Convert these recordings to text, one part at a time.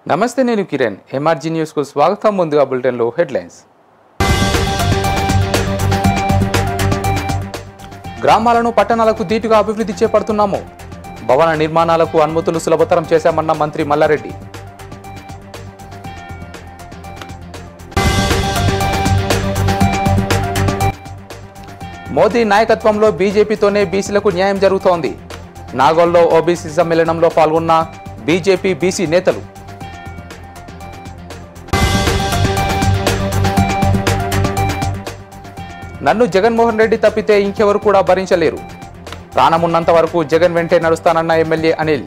నమస్తే నేను కిరణ్ ఎంఆర్జీ న్యూస్కు స్వాగతం ముందుగా బులెటిన్లో హెడ్లైన్స్ గ్రామాలను పట్టణాలకు ధీటుగా అభివృద్ధి చేపడుతున్నాము భవన నిర్మాణాలకు అనుమతులు సులభతరం చేశామన్న మంత్రి మల్లారెడ్డి మోదీ నాయకత్వంలో బీజేపీతోనే బీసీలకు న్యాయం జరుగుతోంది నాగోల్లో ఓబీసీ సమ్మేళనంలో పాల్గొన్న బీజేపీ బీసీ నేతలు నన్ను జగన్మోహన్ రెడ్డి తప్పితే ఇంకెవరు కూడా భరించలేరు ప్రాణమున్నంత వరకు జగన్ వెంటే నడుస్తానన్న ఎమ్మెల్యే అనిల్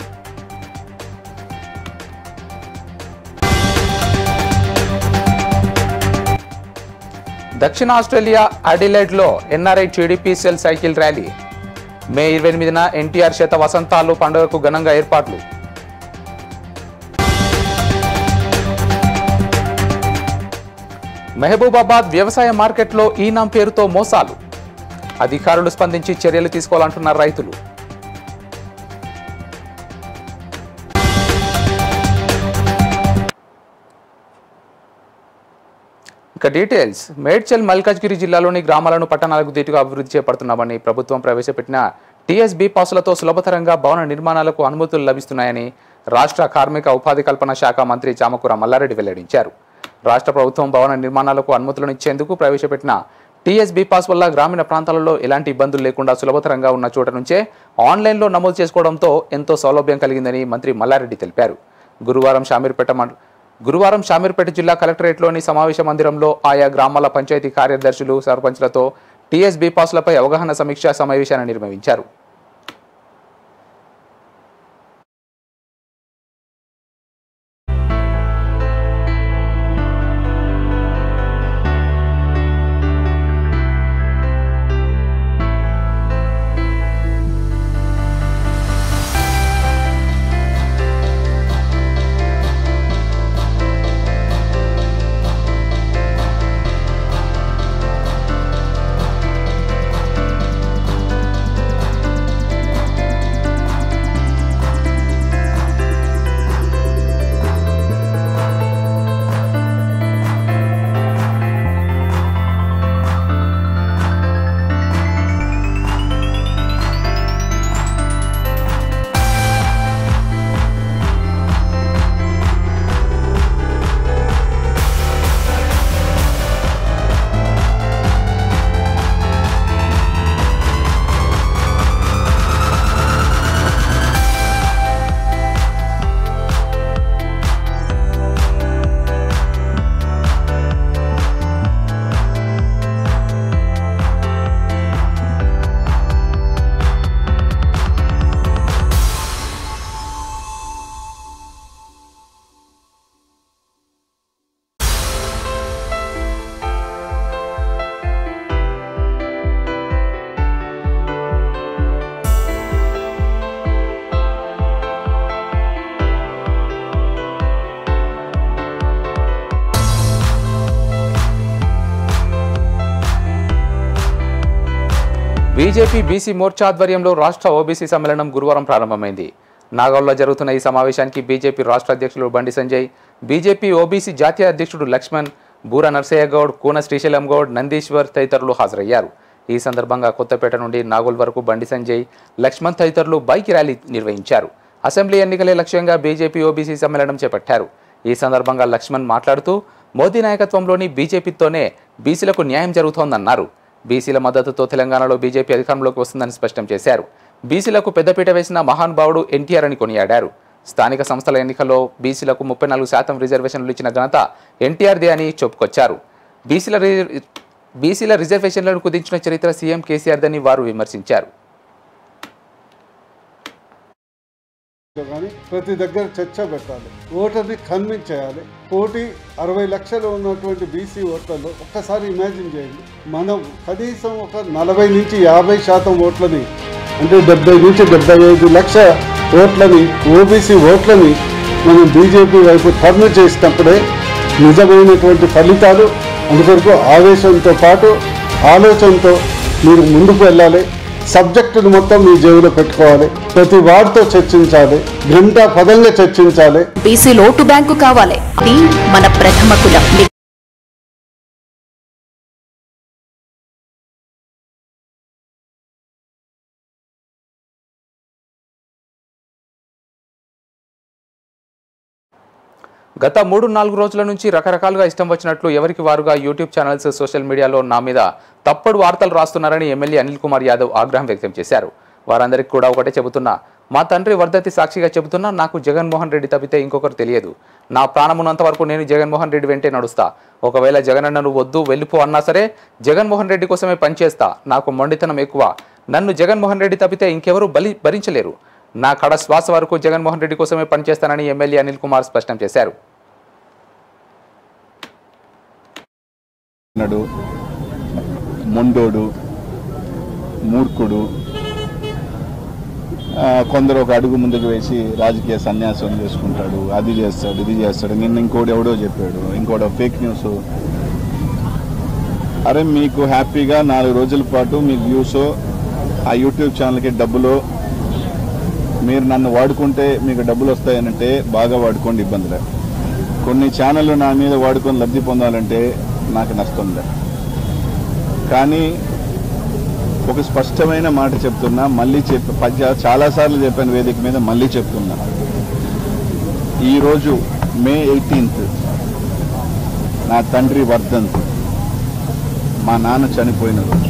దక్షిణ ఆస్ట్రేలియా అడిలైడ్లో NRI TDP cell cycle rally May ఇరవై ఎనిమిదిన ఎన్టీఆర్ శత వసంతాలు పండుగకు ఘనంగా ఏర్పాట్లు మహబూబాబాద్ వ్యవసాయ మార్కెట్లో ఈనాం పేరుతో మోసాలు అధికారులు స్పందించి చర్యలు తీసుకోవాలంటున్నారు రైతులు ఇక డీటెయిల్స్ మేడ్చల్ మల్కాజ్గిరి జిల్లాలోని గ్రామాలను పట్టణాలకు ధీటుగా అభివృద్ధి చేపడుతున్నామని ప్రభుత్వం ప్రవేశపెట్టిన టీఎస్బీ పాసులతో సులభతరంగా భవన నిర్మాణాలకు అనుమతులు లభిస్తున్నాయని రాష్ట్ర కార్మిక ఉపాధి కల్పన శాఖ మంత్రి చామకూర మల్లారెడ్డి వెల్లడించారు రాష్ట్ర ప్రభుత్వం భవన నిర్మాణాలకు అనుమతులను ఇచ్చేందుకు ప్రవేశపెట్టిన టీఎస్బీ పాస్ వల్ల గ్రామీణ ప్రాంతాలలో ఎలాంటి ఇబ్బందులు లేకుండా సులభతరంగా ఉన్న చోట నుంచే ఆన్లైన్లో నమోదు చేసుకోవడంతో ఎంతో సౌలభ్యం కలిగిందని మంత్రి మల్లారెడ్డి తెలిపారు గురువారం షామీర్పేట మండ- గురువారం షామీర్పేట జిల్లా కలెక్టరేట్లోని సమావేశ మందిరంలో ఆయా గ్రామాల పంచాయతీ కార్యదర్శులు సర్పంచ్లతో టీఎస్బీ పాస్లపై అవగాహన సమీక్షా సమావేశాన్ని నిర్వహించారు బీజేపీ బీసీ మోర్చా ఆధ్వర్యంలో రాష్ట్ర ఓబీసీ సమ్మేళనం గురువారం ప్రారంభమైంది నాగౌల్లో జరుగుతున్న ఈ సమావేశానికి బీజేపీ రాష్ట్ర అధ్యక్షులు బండి సంజయ్ బీజేపీ ఓబీసీ జాతీయ అధ్యక్షుడు లక్ష్మణ్ బూర నర్సయ్య గౌడ్ కూన శ్రీశైలం గౌడ్ నందీశ్వర్ తదితరులు హాజరయ్యారు ఈ సందర్భంగా కొత్తపేట నుండి నాగోల్ వరకు బండి సంజయ్ లక్ష్మణ్ తదితరులు బైక్ ర్యాలీ నిర్వహించారు అసెంబ్లీ ఎన్నికలే లక్ష్యంగా బీజేపీ ఓబీసీ సమ్మేళనం చేపట్టారు ఈ సందర్భంగా లక్ష్మణ్ మాట్లాడుతూ మోదీ నాయకత్వంలోని బీజేపీతోనే బీసీలకు న్యాయం జరుగుతోందన్నారు బీసీల మద్దతుతో తెలంగాణలో బీజేపీ అధికారంలోకి వస్తుందని స్పష్టం చేశారు బీసీలకు పెద్దపీట వేసిన మహానుభావుడు ఎన్టీఆర్ అని కొనియాడారు స్థానిక సంస్థల ఎన్నికల్లో బీసీలకు ముప్పై నాలుగు శాతం రిజర్వేషన్లు ఇచ్చిన ఘనత ఎన్టీఆర్దే అని చెప్పుకొచ్చారు బీసీల రి- బీసీల రిజర్వేషన్లను కుదించిన చరిత్ర సీఎం కేసీఆర్దని వారు విమర్శించారు కానీ ప్రతి దగ్గర చర్చ పెట్టాలి ఓటర్ని కన్విన్స్ చేయాలి కోటి అరవై లక్షలు ఉన్నటువంటి బీసీ ఓట్లలో ఒక్కసారి ఇమాజిన్ చేయండి మనం కనీసం ఒక నలభై నుంచి యాభై శాతం ఓట్లని అంటే డెబ్బై నుంచి డెబ్బై ఐదు లక్ష ఓట్లని ఓబీసీ ఓట్లని మనం బీజేపీ వైపు టర్న్ చేసినప్పుడే నిజమైనటువంటి ఫలితాలు అందుకొరకు ఆవేశంతో పాటు ఆలోచనతో మీరు ముందుకు వెళ్ళాలి సబ్జెక్టును మొత్తం మీ జేబులో పెట్టుకోవాలి ప్రతి వారితో చర్చించాలి గంట పదంగా చర్చించాలి బీసీ లోటు బ్యాంకు కావాలి ఇది మన ప్రథమ కులం గత మూడు నాలుగు రోజుల నుంచి రకరకాలుగా ఇష్టం వచ్చినట్లు ఎవరికి వారుగా యూట్యూబ్ ఛానల్స్ సోషల్ మీడియాలో నా మీద తప్పుడు వార్తలు రాస్తున్నారని ఎమ్మెల్యే అనిల్ కుమార్ యాదవ్ ఆగ్రహం వ్యక్తం చేశారు వారందరికీ కూడా ఒకటే చెబుతున్నా మా తండ్రి వర్ధతి సాక్షిగా చెబుతున్నా నాకు జగన్మోహన్ రెడ్డి తప్పితే ఇంకొకరు తెలియదు నా ప్రాణమున్నంత వరకు నేను జగన్మోహన్ రెడ్డి వెంటే నడుస్తా ఒకవేళ జగనన్నను వద్దు వెళ్ళిపో అన్నా సరే జగన్మోహన్ రెడ్డి కోసమే పనిచేస్తా నాకు మొండితనం ఎక్కువ నన్ను జగన్మోహన్ రెడ్డి తప్పితే ఇంకెవరూ బలి భరించలేరు నా కడ శ్వాస వరకు జగన్మోహన్ రెడ్డి కోసమే పనిచేస్తానని ఎమ్మెల్యే అనిల్ కుమార్ స్పష్టం చేశారు నడు మొండోడు మూర్ఖుడు ఆ, కొందరు ఒక అడుగు ముందుకు వేసి రాజకీయ సన్యాసం చేసుకుంటాడు అది చేస్తాడు ఇది చేస్తాడు నిన్న ఇంకోటి ఎవడో చెప్పాడు ఇంకోటి ఫేక్ న్యూస్ అరే మీకు హ్యాపీగా నాలుగు రోజుల పాటు మీకు వ్యూస్ ఆ యూట్యూబ్ ఛానల్కి డబ్బులు మీరు నన్ను వాడుకుంటే మీకు డబ్బులు వస్తాయనంటే బాగా వాడుకోండి ఇబ్బంది లేదు కొన్ని ఛానళ్ళు నా మీద వాడుకొని లబ్ధి పొందాలంటే నాకు నష్టం లేదు కానీ ఒక స్పష్టమైన మాట చెప్తున్నా మళ్ళీ చెప్పి పద్య చాలాసార్లు చెప్పాను వేదిక మీద మళ్ళీ చెప్తున్నా ఈరోజు మే ఎయిటీన్త్ నా తండ్రి వర్ధంత్ మా నాన్న చనిపోయిన రోజు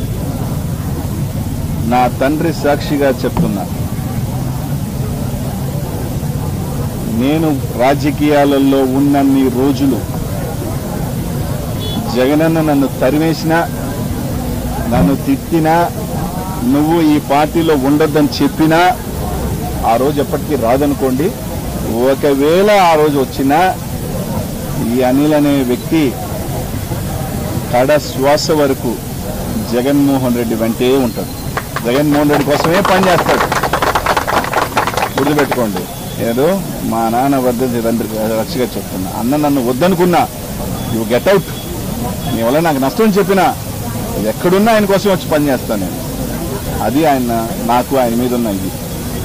నా తండ్రి సాక్షిగా చెప్తున్నా నేను రాజకీయాలలో ఉన్నన్ని రోజులు జగనన్న నన్ను తరివేసినా నన్ను తిట్టినా నువ్వు ఈ పార్టీలో ఉండొద్దని చెప్పినా ఆ రోజు ఎప్పటికీ రాదనుకోండి ఒకవేళ ఆ రోజు వచ్చినా ఈ అనిల్ అనే వ్యక్తి కడ శ్వాస వరకు జగన్మోహన్ రెడ్డి వెంటే ఉంటాడు జగన్మోహన్ రెడ్డి కోసమే పనిచేస్తాడు గుర్తుపెట్టుకోండి ఏదో మా నాన్న వర్ధంతి తండ్రి రక్షగా చెప్తున్నా అన్న నన్ను వద్దనుకున్నా యు గెట్ అవుట్ నీ వల్ల నాకు నష్టం చెప్పినా ఎక్కడున్నా ఆయన కోసం వచ్చి పని చేస్తాను నేను అది ఆయన నాకు ఆయన మీద ఉన్న ఇది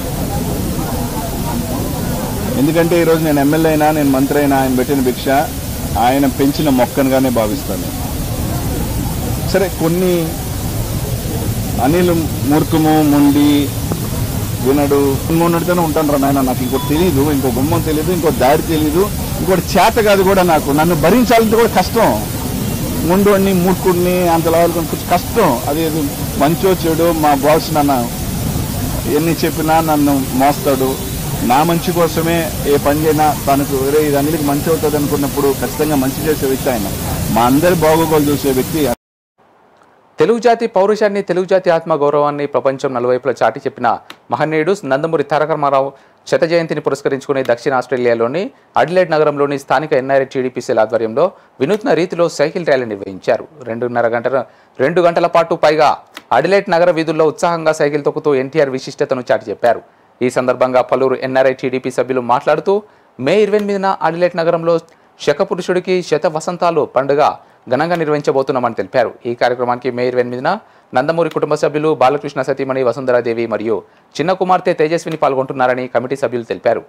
ఎందుకంటే ఈరోజు నేను ఎమ్మెల్యే అయినా నేను మంత్రి అయినా ఆయన పెట్టిన భిక్ష ఆయన పెంచిన మొక్కనుగానే భావిస్తాను సరే కొన్ని అనిల్ మూర్ఖము మొండి వినడు ఉన్నట్టుగానే ఉంటాను రా నాయన నాకు ఇంకోటి తెలియదు ఇంకో గుమ్మం తెలియదు ఇంకో దారి తెలియదు ఇంకోటి చేత కాదు కూడా నాకు నన్ను భరించాలంటే కూడా కష్టం ముందుని మూర్ఖుడిని అంత లావుకొని కొంచెం కష్టం అది అది మంచో చెడు మా బాస్ నన్ను ఎన్ని చెప్పినా నన్ను మోస్తాడు నా మంచి కోసమే ఏ పని చేయనా తనకు వేరే ఇది అన్నిటికి మంచి అవుతుంది అనుకున్నప్పుడు ఖచ్చితంగా మంచి చేసే వ్యక్తి ఆయన మా అందరి బాగోగోలు చూసే వ్యక్తి తెలుగు జాతి పౌరుషాన్ని తెలుగు జాతి ఆత్మ గౌరవాన్ని ప్రపంచం నలువైపులా చాటి చెప్పిన మహనీయుడు నందమూరి తారక రామారావు శత జయంతిని పురస్కరించుకుని దక్షిణ ఆస్ట్రేలియాలోని అడిలైడ్ నగరంలోని స్థానిక ఎన్ఆర్ఐ టీడీపీసీల ఆధ్వర్యంలో వినూత్న రీతిలో సైకిల్ ర్యాలీ నిర్వహించారు రెండున్నర గంటల రెండు గంటల పాటు పైగా అడిలైట్ నగర వీధుల్లో ఉత్సాహంగా సైకిల్ తొక్కుతూ ఎన్టీఆర్ విశిష్టతను చాటి చెప్పారు ఈ సందర్భంగా పలువురు ఎన్ఆర్ఐ టీడీపీ సభ్యులు మాట్లాడుతూ మే ఇరవై ఎనిమిదిన అడిలైట్ నగరంలో శకపురుషుడికి శత వసంతాలు పండుగ ఘనంగా నిర్వహించబోతున్నామని తెలిపారు ఈ కార్యక్రమానికి మే ఇరవై ఎనిమిదిన నందమూరి కుటుంబ సభ్యులు బాలకృష్ణ సతీమణి వసుంధరాదేవి మరియు చిన్న కుమార్తె తేజస్విని పాల్గొంటున్నారని కమిటీ సభ్యులు తెలిపారు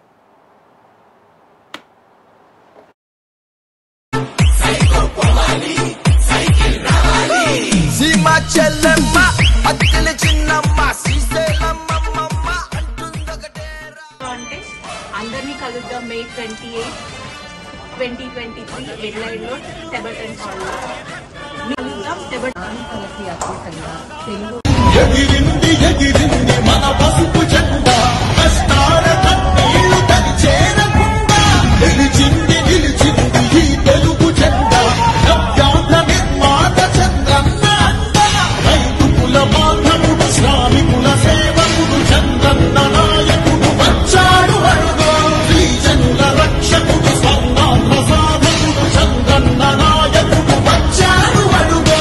సీమ చెల్లెమ్మ అత్తల చిన్నమ్మ శ్రీశైలమ్మ అంటుందొకటేరా అంటే అందరినీ కలుద్దాం May twenty eight twenty twenty three ఎడ్లైన్ రోడ్ టెబటన్ హాల్లో కలుద్దాం టెబటన్ కలిసి అద్భుతంగా తెలుగు ఎగిరింది ఎగిరింది మన పసుపు జెండా కష్టాల కన్నీళ్లు తని చేరకుండా నిలిచింది నిలిచింది ఈ తెలుగు జెండా నవ్యాంధ్ర నిర్మాత చంద్రన్న అండ రైతు కుల బాంధవుడు శ్రామికుల సేవకుడు చంద్రన్న నాయకుడు వచ్చాడు అడుగో శ్రీజనుల రక్షకుడు స్వర్ణాంధ్ర సాధకుడు చంద్రన్న నాయకుడు వచ్చాడు అడుగో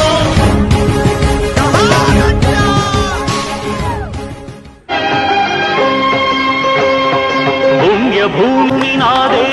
పుణ్యభూమి నాదే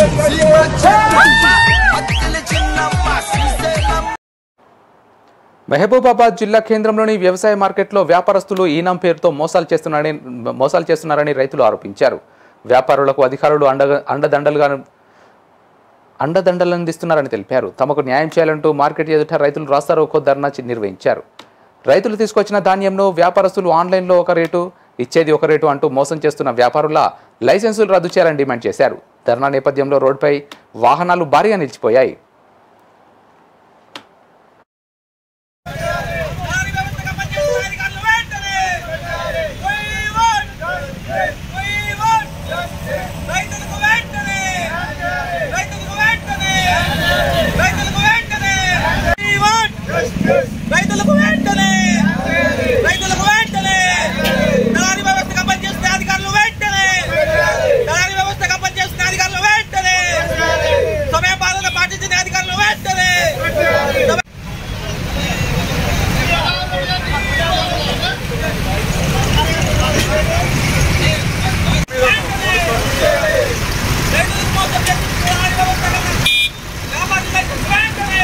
మహబూబాబాద్ జిల్లా కేంద్రంలోని వ్యవసాయ మార్కెట్లో వ్యాపారస్తులు ఈనాం పేరుతో మోసాలు చేస్తున్నారని మోసాలు చేస్తున్నారని రైతులు ఆరోపించారు వ్యాపారులకు అధికారులు అండ అండదండలుగా అండదండలు అందిస్తున్నారని తెలిపారు తమకు న్యాయం చేయాలంటూ మార్కెట్ ఎదుట రైతులు రాస్తారోకో ధర్నా చి- నిర్వహించారు రైతులు తీసుకొచ్చిన ధాన్యంను వ్యాపారస్తులు ఆన్లైన్లో ఒక రేటు ఇచ్చేది ఒక రేటు అంటూ మోసం చేస్తున్న వ్యాపారుల లైసెన్సులు రద్దు చేయాలని డిమాండ్ చేశారు ధర్నా నేపథ్యంలో రోడ్డుపై వాహనాలు భారీగా నిలిచిపోయాయి రైతులకు వెంటనే రైతులకు వెంటనే దళారీ వ్యవస్థగా పనిచేస్తున్న అధికారులు వెంటనే దళారీ వ్యవస్థగా పనిచేస్తున్న అధికారులు వెంటనే సమయ పాలన పాటించిన అధికారులు వెంటనే రైతులకు మోసం చేస్తున్న దళారీ వ్యవస్థగా వ్యాపారులు వెంటనే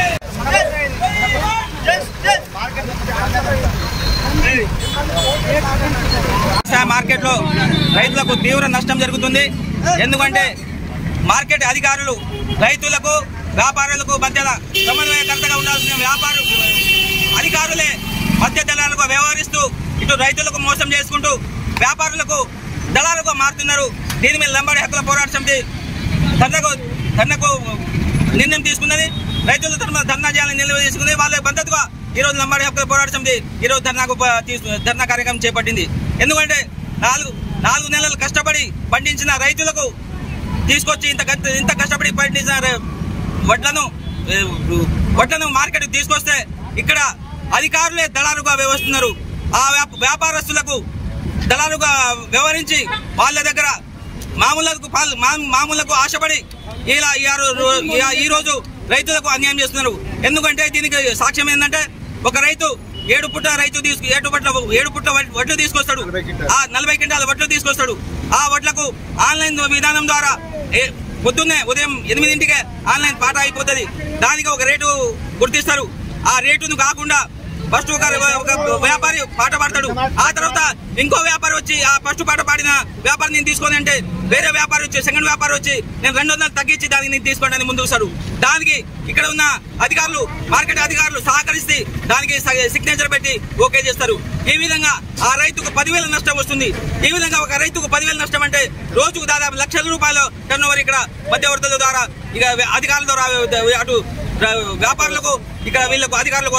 వ్యవసాయ మార్కెట్లో రైతులకు తీవ్ర నష్టం జరుగుతుంది ఎందుకంటే మార్కెట్ అధికారులు రైతులకు వ్యాపారులకు మధ్య సమన్వయకర్తగా ఉండాల్సిన వ్యాపార అధికారులే మధ్య దళాలకు వ్యవహరిస్తూ ఇటు రైతులకు మోసం చేసుకుంటూ వ్యాపారులకు దళాలకు మారుతున్నారు దీని మీద లంబాడి హక్కుల పోరాట సమితి ధర్నకు ధర్నకు నిర్ణయం తీసుకున్నది రైతుల తరఫున ధర్నా చేయాలని నిర్ణయం తీసుకుంది వాళ్ళ మద్దతుగా ఈ రోజు లంబాడి హక్కుల పోరాట సమితి ఈ రోజు ధర్నాకు ప- తీసు- ధర్నా కార్యక్రమం చేపట్టింది ఎందుకంటే నాలుగు నాలుగు నెలలు కష్టపడి పండించిన రైతులకు తీసుకొచ్చి ఇంత కష్ట- ఇంత కష్టపడి పండించిన ర- వడ్లను ఏ, వడ్లను మార్కెట్ తీసుకొస్తే ఇక్కడ అధికారులే దళారుగా వ్యవహరిస్తున్నారు ఆ వ్యాప- వ్యాపారస్తులకు దళారుగా వ్యవహరించి వాళ్ళ దగ్గర మామూలకు పాల్- మా- మామూలకు ఆశపడి ఇలా ఈ ఆరు- రో- ఈ- ఈ రోజు రైతులకు అన్యాయం చేస్తున్నారు ఎందుకంటే దీనికి సాక్ష్యం ఏంటంటే ఒక రైతు ఏడు పుట్ట రైతు తీసుకు ఏడు పుట్ల ఏడు పుట్ల వడ్- వడ్లు తీసుకొస్తాడు ఆ నలభై క్వింటాల వడ్లు తీసుకొస్తాడు ఆ వడ్లకు ఆన్లైన్ విధానం ద్వారా ఏ- పొద్దున్నే ఉదయం ఎనిమిదింటికే ఆన్లైన్ పాట అయిపోతుంది దానికి ఒక రేటు గుర్తిస్తారు ఆ రేటును కాకుండా ఫస్ట్ ఒక ఒక వ్యాపారి పాట పాడతాడు ఆ తర్వాత ఇంకో వ్యాపారి వచ్చి ఆ ఫస్ట్ పాట పాడిన వ్యాపారి నేను తీసుకోని అంటే వేరే వ్యాపారి వచ్చి సెకండ్ వ్యాపారి వచ్చి నేను రెండు వందలు తగ్గించి దానికి నేను తీసుకోండి అని ముందుకు వస్తాడు దానికి ఇక్కడ ఉన్న అధికారులు మార్కెట్ అధికారులు సహకరిస్తే దానికి స- సిగ్నేచర్ పెట్టి ఓకే చేస్తారు ఈ విధంగా ఆ రైతుకు పదివేల నష్టం వస్తుంది ఈ విధంగా ఒక రైతుకు పదివేల నష్టం అంటే రోజుకు దాదాపు లక్షల రూపాయల టర్న్ ఓవర్ ఇక్కడ మధ్యవర్తుల ద్వారా ఇక అధికారుల ద్వారా అటు వ్యాపారులకు ఇక్కడ వీళ్ళకు అధికారులకు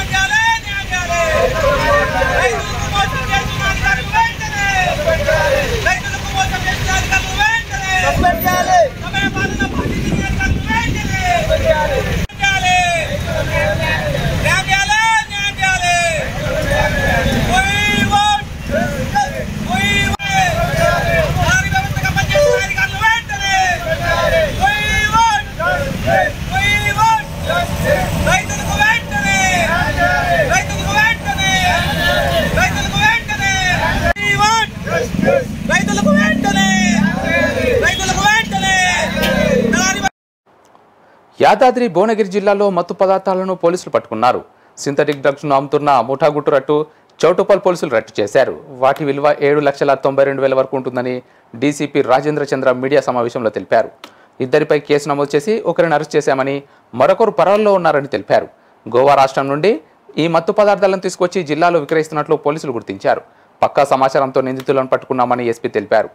రైతులకు వెంటనే రైతులకు వెంటనే రైతులకు వెంటనే రైతులకు వెంటనే రైతులకు వెంటనే దళారీ యాదాద్రి భువనగిరి జిల్లాలో మత్తు పదార్థాలను పోలీసులు పట్టుకున్నారు సింథటిక్ డ్రగ్స్ను అమ్ముతున్న ముఠాగుట్టు రట్టు చౌటుపల్ పోలీసులు రట్టు చేశారు వాటి విలువ ఏడు లక్షల తొంభై రెండు వేల వరకు ఉంటుందని డీసీపీ రాజేంద్ర చంద్ర మీడియా సమావేశంలో తెలిపారు ఇద్దరిపై కేసు నమోదు చేసి ఒకరిని అరెస్ట్ చేశామని మరొకరు పరాల్లో ఉన్నారని తెలిపారు గోవా రాష్ట్రం నుండి ఈ మత్తు పదార్థాలను తీసుకొచ్చి జిల్లాలో విక్రయిస్తున్నట్లు పోలీసులు గుర్తించారు పక్కా సమాచారంతో నిందితులను పట్టుకున్నామని ఎస్పీ తెలిపారు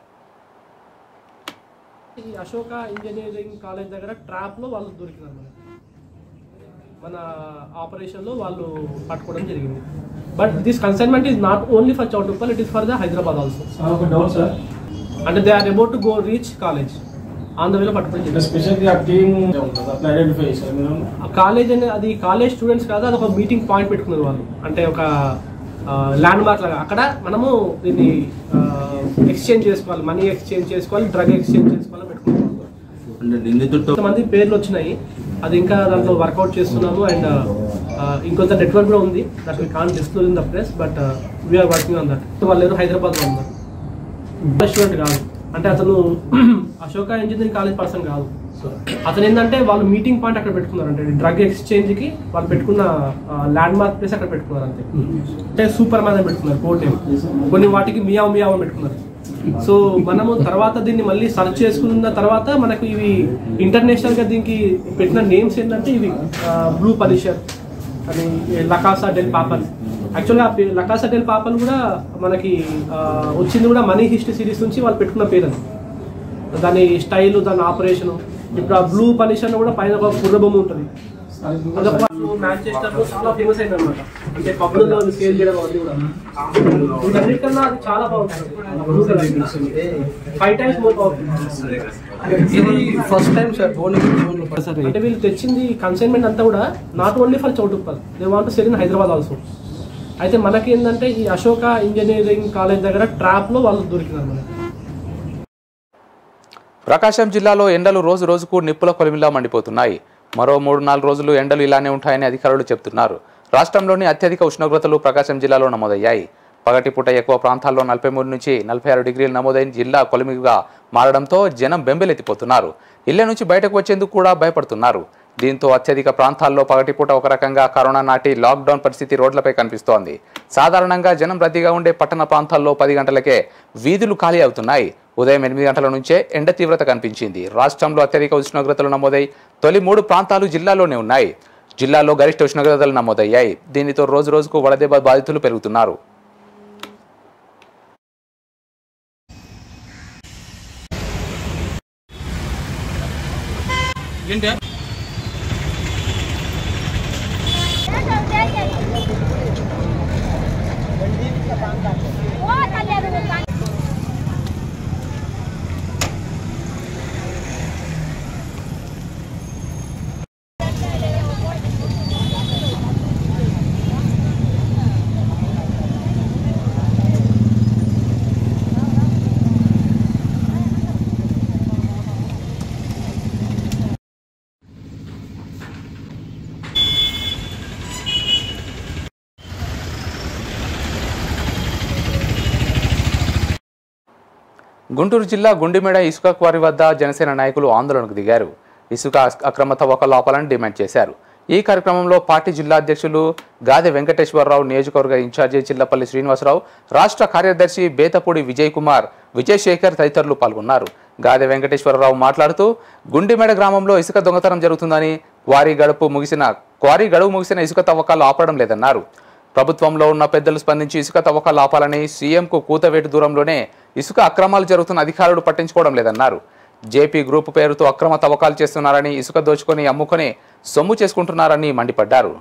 ఈ అశోక ఇంజనీరింగ్ కాలేజ్ దగ్గర ట్రాప్లో వాళ్ళు దొరికినారు మనకి మన ఆపరేషన్లో వాళ్ళు పట్టుకోవడం జరిగింది but this consignment is not only for Choutuppal it is for the Hyderabad also ఒక డౌట్ సార్ అంటే they are about to go reach college on the వేలో పట్టుకోవడం జరిగింది స్పెషల్లీ ఆ టీమ్ ఉంటుంది అట్లా ఐడెంటిఫై చేశారు మీరు ఆ కాలేజ్ అనేది అది కాలేజ్ స్టూడెంట్స్ కాదు అది ఒక మీటింగ్ పాయింట్ పెట్టుకున్నారు వాళ్ళు అంటే ఒక ల్యాండ్ మార్క్ లాగా అక్కడ మనము దీన్ని ఎక్స్చేంజ్ చేసుకోవాలి మనీ ఎక్స్చేంజ్ చేసుకోవాలి డ్రగ్ ఎక్స్చేంజ్ చేసుకోవాలి పెట్టుకున్నాం కొంతమంది పేర్లు వచ్చినాయి అది ఇంకా దాంట్లో వర్కౌట్ చేస్తున్నాము అండ్ ఇంకొంత నెట్వర్క్ కూడా ఉంది that we can disclose in the press but we're working on that వాళ్ళు ఏదో హైదరాబాద్లో ఉన్నారు స్టూడెంట్ కాదు అంటే అతను అశోక ఇంజనీరింగ్ కాలేజ్ పర్సన్ కాదు అతను ఏంటంటే వాళ్ళు మీటింగ్ పాయింట్ అక్కడ పెట్టుకున్నారు అంటే డ్రగ్ ఎక్స్చేంజ్ కి వాళ్ళు పెట్టుకున్న ల్యాండ్ మార్క్ ప్లేస్ అక్కడ పెట్టుకున్నారు అంతే అంటే సూపర్ మ్యాన్ అని పెట్టుకున్నారు కోర్ట్ కొన్ని వాటికి మియావ్ మియావ్ అని పెట్టుకున్నారు సో మనము తర్వాత దీన్ని మళ్ళీ సర్చ్ చేసుకున్న తర్వాత మనకు ఇవి ఇంటర్నేషనల్ గా దీనికి పెట్టిన నేమ్స్ ఏంటంటే ఇవి బ్లూ పలిషర్ అని లకాసా డెల్ పాపల్ యాక్చువల్గా ఆ పే- లకాసా డెల్ పాపల్ కూడా మనకి ఆ, వచ్చింది కూడా మనీ హిస్టరీ సిరీస్ నుంచి వాళ్ళు పెట్టుకున్న పేరు అది దాని స్టైల్ దాని ఆపరేషన్ ఇప్పుడు ఆ బ్లూ పలిషన్ కూడా పైన ఒక గుర్రబొమ్మ ఉంటుంది అదొక మాంచెస్టర్ లో చాలా ఫేమస్ అయింది అనమాట అంటే పబ్లో సేల్ చేయడం అవన్నీ కూడా వీటన్నిటికన్నా అది చాలా బాగుంటుంది blue colour five times more powerful ఇది ఫస్ట్ టైం సార్ అంటే వీళ్ళు తెచ్చింది కన్సైన్మెంట్ అంతా కూడా not only for Choutuppal they want sell in Hyderabad also అయితే మనకి ఏంటంటే ఈ అశోక ఇంజనీరింగ్ కాలేజ్ దగ్గర ట్రాప్ లో వాళ్ళు దొరికినారు మనకి ప్రకాశం జిల్లాలో ఎండలు రోజు రోజుకు నిప్పుల కొలిమిలా మండిపోతున్నాయి మరో మూడు నాలుగు రోజులు ఎండలు ఇలానే ఉంటాయని అధికారులు చెబుతున్నారు రాష్ట్రంలోని అత్యధిక ఉష్ణోగ్రతలు ప్రకాశం జిల్లాలో నమోదయ్యాయి పగటిపూట ఎక్కువ ప్రాంతాల్లో నలభై మూడు నుంచి నలభై ఆరు డిగ్రీలు నమోదైన జిల్లా కొలిమిగా మారడంతో జనం బెంబెలెత్తిపోతున్నారు ఇళ్ల నుంచి బయటకు వచ్చేందుకు కూడా భయపడుతున్నారు దీంతో అత్యధిక ప్రాంతాల్లో పగటిపూట ఒక రకంగా కరోనా నాటి లాక్డౌన్ పరిస్థితి రోడ్లపై కనిపిస్తోంది సాధారణంగా జనం రద్దీగా ఉండే పట్టణ ప్రాంతాల్లో పది గంటలకే వీధులు ఖాళీ అవుతున్నాయి ఉదయం ఎనిమిది గంటల నుంచే ఎండ తీవ్రత కనిపించింది రాష్ట్రంలో అత్యధిక ఉష్ణోగ్రతలు నమోదై తొలి మూడు ప్రాంతాలు జిల్లాలోనే ఉన్నాయి జిల్లాలో గరిష్ట ఉష్ణోగ్రతలు నమోదయ్యాయి దీనితో రోజు రోజుకు వడదెబ్బ బాధితులు పెరుగుతున్నారు గుంటూరు జిల్లా గుండిమెడ ఇసుక క్వారీ వద్ద జనసేన నాయకులు ఆందోళనకు దిగారు ఇసుక అస్- అక్రమ తవ్వకాలు ఆపాలని డిమాండ్ చేశారు ఈ కార్యక్రమంలో పార్టీ జిల్లా అధ్యక్షులు గాదె వెంకటేశ్వరరావు నియోజకవర్గ ఇన్ఛార్జి చిల్లపల్లి శ్రీనివాసరావు రాష్ట్ర కార్యదర్శి బేతపూడి విజయ్ కుమార్ విజయశేఖర్ తదితరులు పాల్గొన్నారు గాదె వెంకటేశ్వరరావు మాట్లాడుతూ గుండిమెడ గ్రామంలో ఇసుక దొంగతనం జరుగుతుందని క్వారీ గడుపు ముగిసిన క్వారీ గడువు ముగిసిన ఇసుక తవ్వకాలు ఆపడం లేదన్నారు ప్రభుత్వంలో ఉన్న పెద్దలు స్పందించి ఇసుక తవ్వకాలు ఆపాలని సీఎంకు కూతవేటు దూరంలోనే ఇసుక అక్రమాలు జరుగుతున్న అధికారులు పట్టించుకోవడం లేదన్నారు జేపీ గ్రూప్ పేరుతో అక్రమ తవ్వకాలు చేస్తున్నారని ఇసుక దోచుకొని అమ్ముకొని సొమ్ము చేసుకుంటున్నారని మండిపడ్డారు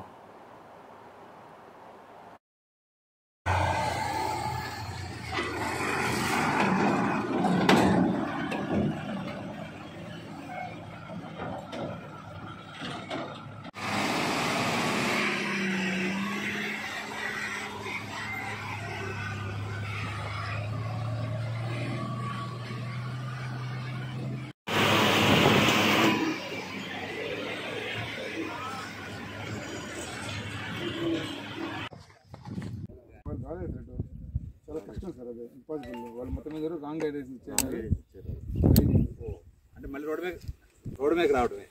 చాలా కష్టం సార్ అది ఇంపాసిబుల్ వాళ్ళు మొత్తం మీద రాంగ్ గైడెన్స్ ఇచ్చారు అంటే మళ్ళీ రోడ్డు మీద రోడ్డు మీదకి రావడమే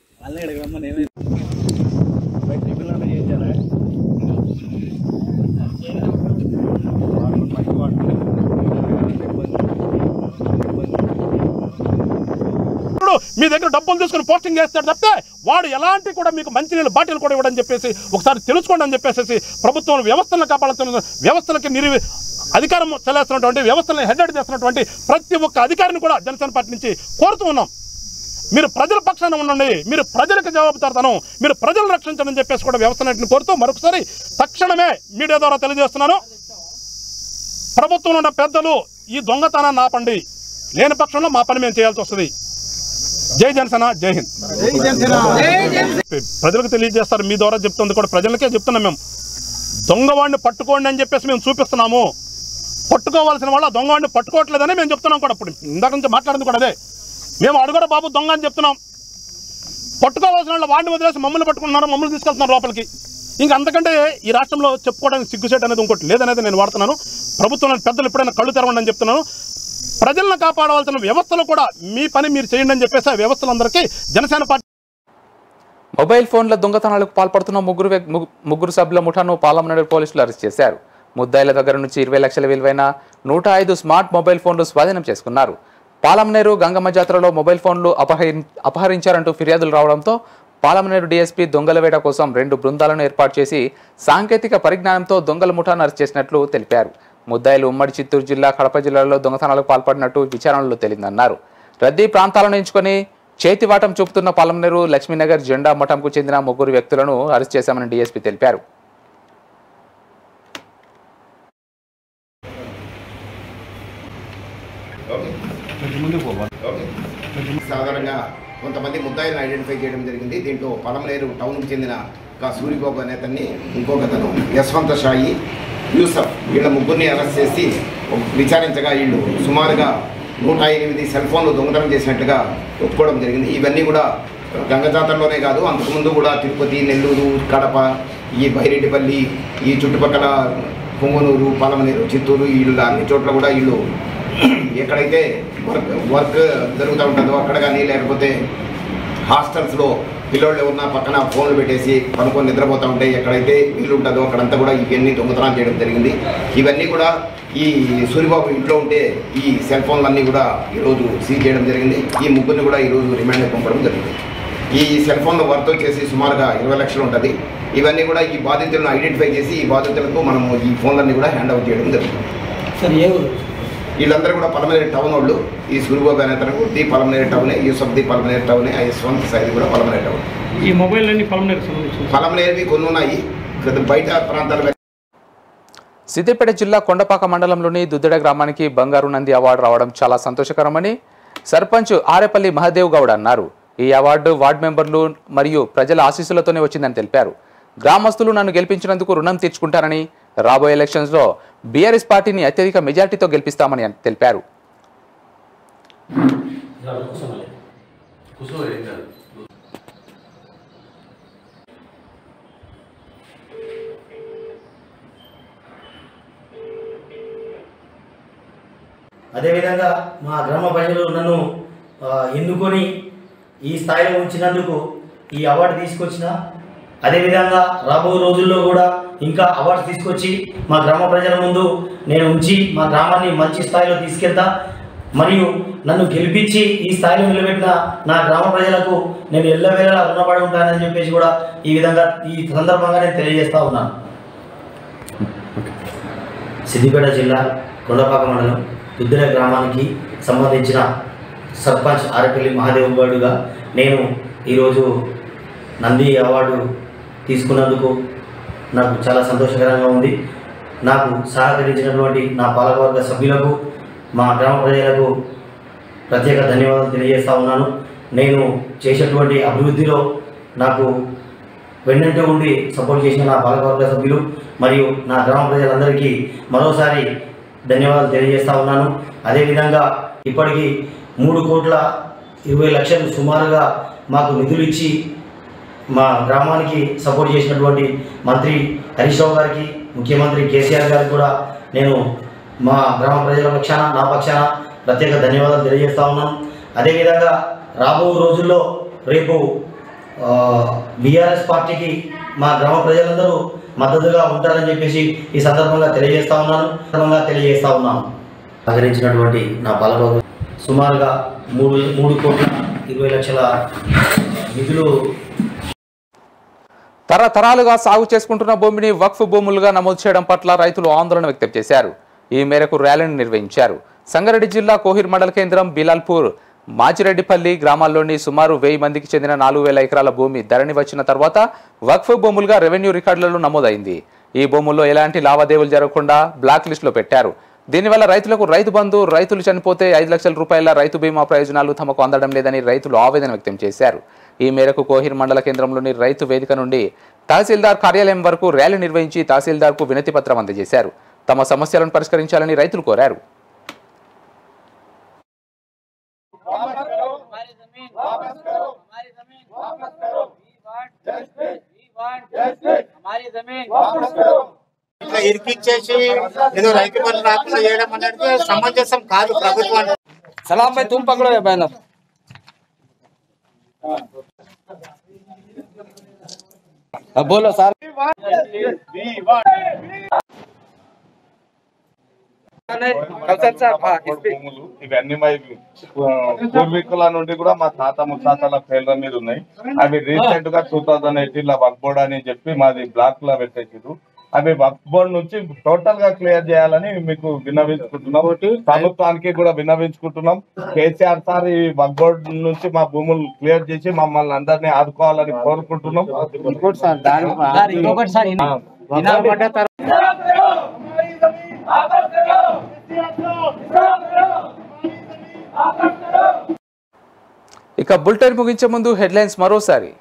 ఇప్పుడు మీ దగ్గర డబ్బులు తీసుకుని పోస్టింగ్ చేస్తాడు తప్పితే వాడు ఎలాంటి కూడా మీకు మంచినీళ్ళు బాటిల్ కూడా ఇవ్వడం చెప్పేసి ఒకసారి తెలుసుకోండి అని చెప్పేసి ప్రభుత్వం వ్యవస్థలను కాపాడుతున్న వ్యవస్థలకి నిరి అధికారం చెల్లేస్తున్నటువంటి వ్యవస్థలను హెడ్ చేస్తున్నటువంటి ప్రతి ఒక్క అధికారిని కూడా జనసేన పార్టీ నుంచి కోరుతూ ఉన్నాం మీరు ప్రజల పక్షాన ఉండండి మీరు ప్రజలకు జవాబుదారుతనం మీరు ప్రజలను రక్షించండి అని చెప్పేసి కూడా వ్యవస్థలన్నింటిని కోరుతూ మరొకసారి తక్షణమే మీడియా ద్వారా తెలియజేస్తున్నాను ప్రభుత్వంలో ఉన్న పెద్దలు ఈ దొంగతనాన్ని ఆపండి లేని పక్షంలో మా పని మేము చేయాల్సి వస్తుంది జై జనసేన జై హింద్ ప్రజలకు తెలియజేస్తారు మీ ద్వారా చెప్తుంది కూడా ప్రజలకే చెప్తున్నాం మేము దొంగవాడిని పట్టుకోండి అని చెప్పేసి మేము చూపిస్తున్నాము పట్టుకోవాల్సిన వాళ్ళు ఆ దొంగవాడిని పట్టుకోవట్లేదని మేము చెప్తున్నాం కూడా ఇప్పుడు ఇందాక నుంచి మాట్లాడింది కూడా అదే మేము అడుగురా బాబు దొంగ అని చెప్తున్నాం పట్టుకోవాల్సిన వాళ్ళు వాడిని వదిలేసి మమ్మల్ని పట్టుకుంటున్నారు మమ్మల్ని తీసుకెళ్తున్నారు లోపలికి ఇంకా అంతకంటే ఈ రాష్ట్రంలో చెప్పుకోవడానికి సిగ్గుసేట్ అనేది ఇంకోటి లేదనేది నేను వాడుతున్నాను ప్రభుత్వం పెద్దలు ఎప్పుడైనా కళ్ళు తెరవండి అని చెప్తున్నాను ప్రజలను కాపాడవలసిన వ్యవస్థలు కూడా మీ పని మీరు చేయండి అని చెప్పేసి ఆ వ్యవస్థలందరికీ జనసేన పార్టీ మొబైల్ ఫోన్ల దొంగతనాలకు పాల్పడుతున్న ముగ్గురు వ్యక్- ముగ్గు- ముగ్గురు సభ్యుల ముఠాను పాలమనేడు పోలీసులు అరెస్ట్ చేశారు ముద్దాయిల దగ్గర నుంచి ఇరవై లక్షల విలువైన నూట ఐదు స్మార్ట్ మొబైల్ ఫోన్లు స్వాధీనం చేసుకున్నారు పాలమనేరు గంగమ్మ జాతరలో మొబైల్ ఫోన్లు అపహరి అపహరించారంటూ ఫిర్యాదులు రావడంతో పాలమనేరు డీఎస్పీ దొంగల వేట కోసం రెండు బృందాలను ఏర్పాటు చేసి సాంకేతిక పరిజ్ఞానంతో దొంగల ముఠాను అరెస్ట్ చేసినట్లు తెలిపారు ముద్దాయిలు ఉమ్మడి చిత్తూరు జిల్లా కడప జిల్లాలో దొంగతనాలకు పాల్పడినట్టు విచారణలో తేలిందన్నారు రద్దీ ప్రాంతాలను ఎంచుకొని చేతివాటం చూపుతున్న పాలమనేరు లక్ష్మీనగర్ జెండా మఠంకు చెందిన ముగ్గురు వ్యక్తులను అరెస్ట్ చేశామని డీఎస్పీ తెలిపారు సాధారణంగా కొంతమంది ముద్దాయిలను ఐడెంటిఫై చేయడం జరిగింది దీంట్లో పలమనేరు టౌన్కు చెందిన ఒక సూరిబాబు అనే అతన్ని ఇంకొక అతను యశ్వంత షాయి యూసఫ్ వీళ్ళ ముగ్గురిని అరెస్ట్ చేసి విచారించగా వీళ్ళు సుమారుగా నూట ఎనిమిది సెల్ ఫోన్లు దొంగతనం చేసినట్టుగా ఒప్పుకోవడం జరిగింది ఇవన్నీ కూడా గంగ జాతరలోనే కాదు అంతకుముందు కూడా తిరుపతి నెల్లూరు కడప ఈ బైరెడ్డిపల్లి ఈ చుట్టుపక్కల పొంగనూరు పలమనేరు చిత్తూరు వీళ్ళు అన్ని చోట్ల కూడా వీళ్ళు ఎక్కడైతే వర్క్ వర్క్ జరుగుతూ ఉంటుందో అక్కడ కానీ లేకపోతే హాస్టల్స్లో పిల్లోళ్ళు ఉన్న పక్కన ఫోన్లు పెట్టేసి పనుకొని నిద్రపోతూ ఉంటే ఎక్కడైతే వీలు ఉంటుందో అక్కడంతా కూడా ఇవన్నీ దొంగతనాలు చేయడం జరిగింది ఇవన్నీ కూడా ఈ సూరిబాబు ఇంట్లో ఉంటే ఈ సెల్ ఫోన్లన్నీ కూడా ఈరోజు సీజ్ చేయడం జరిగింది ఈ ముగ్గురిని కూడా ఈరోజు రిమాండ్ పంపడం జరిగింది ఈ సెల్ ఫోన్ల వర్త్ వచ్చేసి సుమారుగా ఇరవై లక్షలు ఉంటుంది ఇవన్నీ కూడా ఈ బాధితులను ఐడెంటిఫై చేసి ఈ బాధితులకు మనము ఈ ఫోన్లన్నీ కూడా హ్యాండ్ అవుట్ చేయడం జరుగుతుంది సార్ ఏ ఊరు వీళ్ళందరూ కూడా పలమనేరు టౌన్ వాళ్ళు ఈ సూరిబాబు అనే అతను ది పలమనేరు టౌనే యూసఫ్ ది పలమనేరు టౌనే ఆ యశ్వంత్ సైది కూడా పలమనేరు టౌన్ ఈ మొబైల్ అన్ని పలమనేరు సంబంధించి పలమనేరువి కొన్ని ఉన్నాయి కొద్ది బయట ప్రాంతాల సిద్దిపేట జిల్లా కొండపాక మండలంలోని దుద్దెడ గ్రామానికి బంగారు నంది అవార్డు రావడం చాలా సంతోషకరమని సర్పంచ్ ఆరేపల్లి మహదేవ్ గౌడ్ అన్నారు ఈ అవార్డు వార్డు మెంబర్లు మరియు ప్రజల ఆశీస్సులతోనే వచ్చిందని తెలిపారు గ్రామస్తులు నన్ను గెలిపించినందుకు రుణం తీర్చుకుంటారని రాబోయే ఎలక్షన్స్లో బీఆర్ఎస్ పార్టీని అత్యధిక మెజార్టీతో గెలిపిస్తామని తెలిపారు అదేవిధంగా మా గ్రామ ప్రజలు నన్ను ఆ, ఎన్నుకొని ఈ స్థాయిలో ఉంచినందుకు ఈ అవార్డు తీసుకొచ్చిన అదేవిధంగా రాబో రోజుల్లో కూడా ఇంకా అవార్డు తీసుకొచ్చి మా గ్రామ ప్రజల ముందు నేను ఉంచి మా గ్రామాన్ని మంచి స్థాయిలో తీసుకెళ్తా మరియు నన్ను గెలిపించి ఈ స్థాయిలో నిలబెట్టిన నా గ్రామ ప్రజలకు నేను ఎల్లవేళలా రుణపడి ఉంటానని చెప్పేసి కూడా ఈ విధంగా ఈ సందర్భంగా నేను తెలియజేస్తా ఉన్నాను సిద్దిపేట జిల్లా కొండపాక మండలం దుద్దిర గ్రామానికి సంబంధించిన సర్పంచ్ ఆరపల్లి మహాదేవ్ గౌడుగా నేను ఈరోజు నంది అవార్డు తీసుకున్నందుకు నాకు చాలా సంతోషకరంగా ఉంది నాకు సహకరించినటువంటి నా పాలకవర్గ సభ్యులకు మా గ్రామ ప్రజలకు ప్రత్యేక ధన్యవాదాలు తెలియజేస్తా ఉన్నాను నేను చేసేటువంటి అభివృద్ధిలో నాకు వెన్నంటే ఉండి సపోర్ట్ చేసిన నా పాలకవర్గ సభ్యులు మరియు నా గ్రామ ప్రజలందరికీ మరోసారి ధన్యవాదాలు తెలియజేస్తా ఉన్నాను అదేవిధంగా ఇప్పటికీ మూడు కోట్ల ఇరవై లక్షలు సుమారుగా మాకు నిధులు ఇచ్చి మా గ్రామానికి సపోర్ట్ చేసినటువంటి మంత్రి హరీష్ రావు గారికి ముఖ్యమంత్రి కేసీఆర్ గారికి కూడా నేను మా గ్రామ ప్రజల పక్షాన నా పక్షాన ప్రత్యేక ధన్యవాదాలు తెలియజేస్తా ఉన్నాను అదేవిధంగా రాబో రోజుల్లో రేపు బీఆర్ఎస్ పార్టీకి మా గ్రామ ప్రజలందరూ మద్దతుగా ఉంటారని చెప్పేసి ఈ సందర్భంగా తెలియజేస్తా ఉన్నాను సందర్భంగా తెలియజేస్తా ఉన్నాను సహకరించినటువంటి నా పాలకవర్గం సుమారుగా మూడు మూడు కోట్ల ఇరవై లక్షల నిధులు తరతరాలుగా సాగు చేసుకుంటున్న భూమిని వక్ఫ్ భూములుగా నమోదు చేయడం పట్ల రైతులు ఆందోళన వ్యక్తం చేశారు ఈ మేరకు ర్యాలీని నిర్వహించారు సంగారెడ్డి జిల్లా కోహిర్ మండల కేంద్రం బిలాల్పూర్ మాచిరెడ్డిపల్లి గ్రామాల్లోని సుమారు వెయ్యి మందికి చెందిన నాలుగు వేల ఎకరాల భూమి ధరణి వచ్చిన తర్వాత వక్ఫ్ భూములుగా రెవెన్యూ రికార్డులలో నమోదైంది ఈ భూముల్లో ఎలాంటి లావాదేవీలు జరగకుండా బ్లాక్ లిస్టులో పెట్టారు దీనివల్ల రైతులకు రైతు బంధు రైతులు చనిపోతే ఐదు లక్షల రూపాయల రైతు బీమా ప్రయోజనాలు తమకు అందడం లేదని రైతులు ఆవేదన వ్యక్తం చేశారు ఈ మేరకు కోహిర్ మండల కేంద్రంలోని రైతు వేదిక నుండి తహసీల్దార్ కార్యాలయం వరకు ర్యాలీ నిర్వహించి తహసీల్దార్కు వినతి పత్రం అందజేశారు తమ సమస్యలను పరిష్కరించాలని రైతులు కోరారు ఇట్లా ఇరికిచ్చేసి ఏదో రైతు బంధు రాకుండా చేయడం అనేది సమంజసం కాదు ప్రభుత్వం सलाम भाई तुम पकड़ो ये बैनर अब बोलो सर భూములు ఇవన్నీ మా పూర్వీకుల నుండి కూడా మా తాత ముత్తాతల పేర్ల మీద ఉన్నాయి అవి రీసెంట్ గా టూ థౌజండ్ ఎయిటీన్ లో వర్క్ బోర్డ్ అని చెప్పి మాది బ్లాక్ లో పెట్టేసారు అవి వర్క్ బోర్డ్ నుంచి టోటల్ గా క్లియర్ చేయాలని మీకు విన్నవించుకుంటున్నాం ప్రభుత్వానికి కూడా విన్నవించుకుంటున్నాం కేసీఆర్ సార్ ఈ వర్క్ బోర్డ్ నుంచి మా భూములు క్లియర్ చేసి మమ్మల్ని అందరినీ ఆదుకోవాలని కోరుకుంటున్నాం ఇంకోటి సార్ దాని సార్, ఇంకొకటి సార్, ఇన్- వినబడ్డ తర్వాత ఇక బులెటిన్ ముగించే ముందు హెడ్లైన్స్ మరోసారి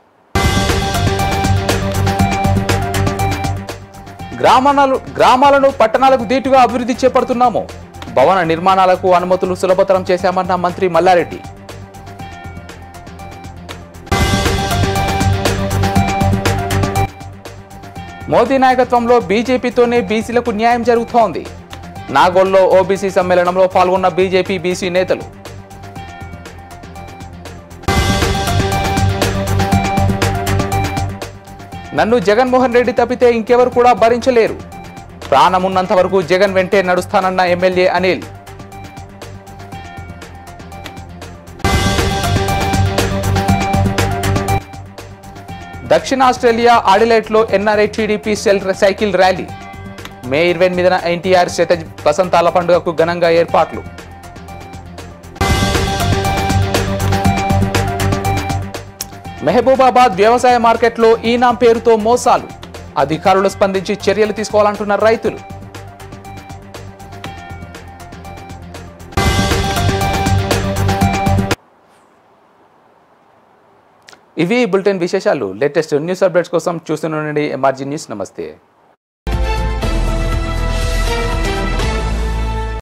గ్రామాలను గ్రామాలను పట్టణాలకు దీటుగా అభివృద్ధి చేపడుతున్నాము భవన నిర్మాణాలకు అనుమతులు సులభతరం చేశామన్న మంత్రి మల్లారెడ్డి మోదీ నాయకత్వంలో బీజేపీతోనే బీసీలకు న్యాయం జరుగుతోంది నాగోల్లో ఓబీసీ సమ్మేళనంలో పాల్గొన్న బీజేపీ బీసీ నేతలు నన్ను జగన్మోహన్ రెడ్డి తప్పితే ఇంకెవరు కూడా భరించలేరు ప్రాణమున్నంత వరకు జగన్ వెంటే నడుస్తానన్న ఎమ్మెల్యే అనిల్ దక్షిణ ఆస్ట్రేలియా ఆడిలైట్లో NRI TDP cell cycle rally May ఇరవై ఎనిమిదిన ఎన్టీఆర్ శత వసంతాల పండుగకు ఘనంగా ఏర్పాట్లు మెహబూబాబాద్ వ్యవసాయ మార్కెట్లో ఈనాం పేరుతో మోసాలు అధికారులు స్పందించి చర్యలు తీసుకోవాలంటున్న రైతులు ఇవి బులెటిన్ విశేషాలు లేటెస్ట్ న్యూస్ అప్డేట్స్ కోసం చూస్తూనే ఉండండి ఎంఆర్జీ న్యూస్ నమస్తే